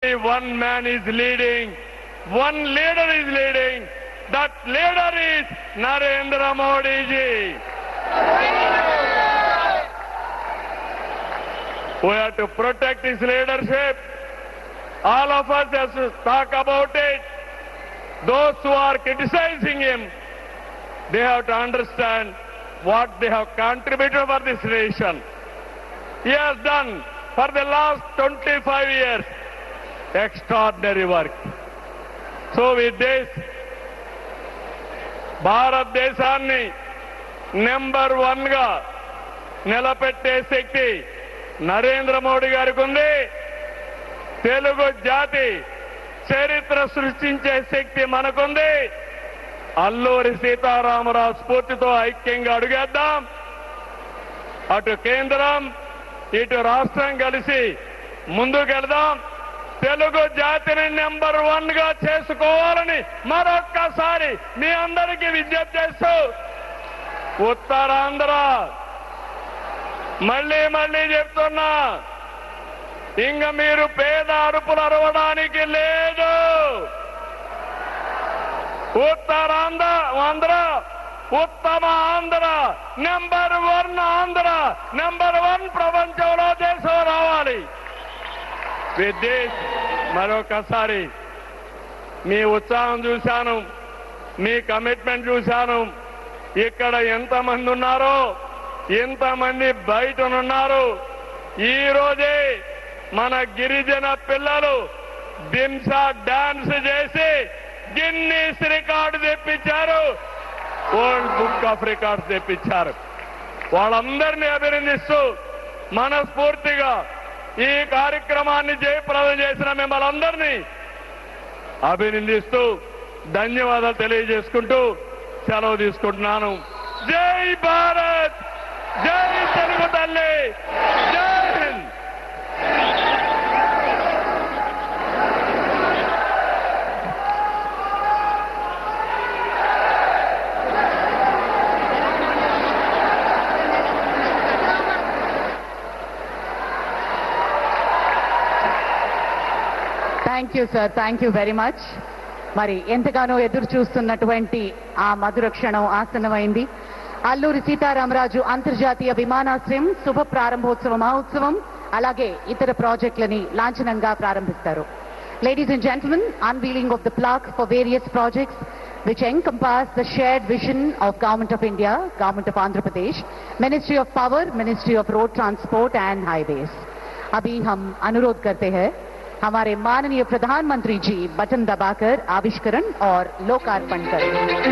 only one man is leading, one leader is leading. That leader is Narendra Modi ji. We have to protect his leadership. All of us have to talk about it. Those who are criticizing him, they have to understand what they have contributed for this nation. He has done for the last 25 years extraordinary work. So with this, భారతదేశాన్ని number one గా నిలబెట్టే శక్తి నరేంద్ర మోడీ గారికి ఉంది తెలుగు జాతి చరిత్ర సృష్టించే శక్తి మనకుంది అల్లూరి సీతారామరావు స్ఫూర్తితో ఐక్యంగా అడుగేద్దాం అటు కేంద్రం ఇటు రాష్ట్రం కలిసి ముందుకెళ్దాం తెలుగు జాతిని నెంబర్ వన్ గా చేసుకోవాలని మరొక్కసారి మీ అందరికీ విజ్ఞప్తి చేస్తూ ఉత్తరాంధ్ర మళ్ళీ మళ్ళీ చెప్తున్నా ఇంక మీరు పేద అరుపులు అరవడానికి లేదు ఉత్తరాంధ్ర ఆంధ్ర ఉత్తమ Andhra number one Andhra number one ప్రపంచంలో దేశం రావాలి విద్యేష్ మరొకసారి మీ ఉత్సాహం చూశాను మీ కమిట్మెంట్ చూశాను ఇక్కడ ఎంతమంది ఉన్నారో ఎంతమంది బయటనున్నారు ఈ రోజే మన గిరిజన పిల్లలు దింసా డాన్స్ చేసి గిన్నీస్ రికార్డు తెప్పించారు వరల్డ్ బుక్ ఆఫ్ రికార్డ్స్ తెప్పించారు వాళ్ళందరినీ అభినందిస్తూ మనస్ఫూర్తిగా ఈ కార్యక్రమాన్ని జయప్రదం చేసిన మిమ్మల్ని అందరినీ అభినందిస్తూ ధన్యవాదాలు తెలియజేసుకుంటూ సెలవు తీసుకుంటున్నాను జై భారత్ జై తెలుగు తల్లి జై Hind thank you sir thank you very much మరి ఎంతగానో ఎదురు చూస్తున్నటువంటి ఆ మధుర క్షణం ఆసన్నమైంది అల్లూరి సీతారామరాజు అంతర్జాతీయ విమానాశ్రయం శుభ ప్రారంభోత్సవ మహోత్సవం అలాగే ఇతర ప్రాజెక్టులని లాంఛనంగా ప్రారంభిస్తారు ladies and gentlemen unveiling of the plaque for various projects which encompass the shared vision of Government of India, Government of Andhra Pradesh, Ministry of Power, Ministry of Road Transport and Highways. अभी हम अनुरोध करते हैं हमारे माननीय प्रधानमंत्री जी button दबाकर आविष्करण और लोकार्पण करें